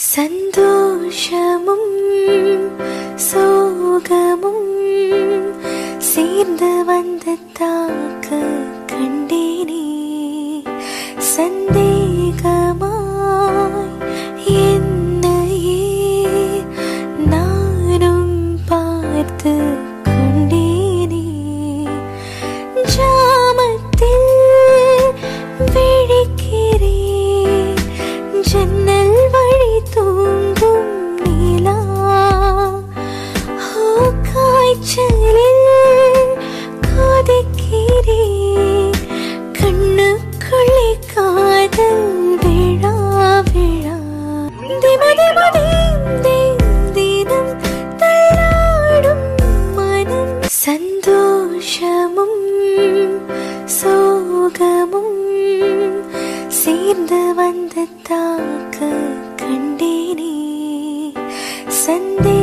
சந்தோஷமும் சோகமும் சேர்ந்து வந்த தாக்க கண்டேனே சந்தேகமாய் என்னையே நானும் பார்த்து கொண்டேனே ஜாமத்தில் விழிக்கிறேன் ஜன்னல் வழி தூங்கும் நிலா ஓ காய்ச்சலில் கொதிக்கிறேன் கண்ணுக்குள்ளே காதல் விழா விழா திம திம தீம் தீம் தினம் தள்ளாடும் மனம் சந்தோஷமும் சோகமும் சேர்ந்து வந்த தாக்க கண்டேனே சந்தே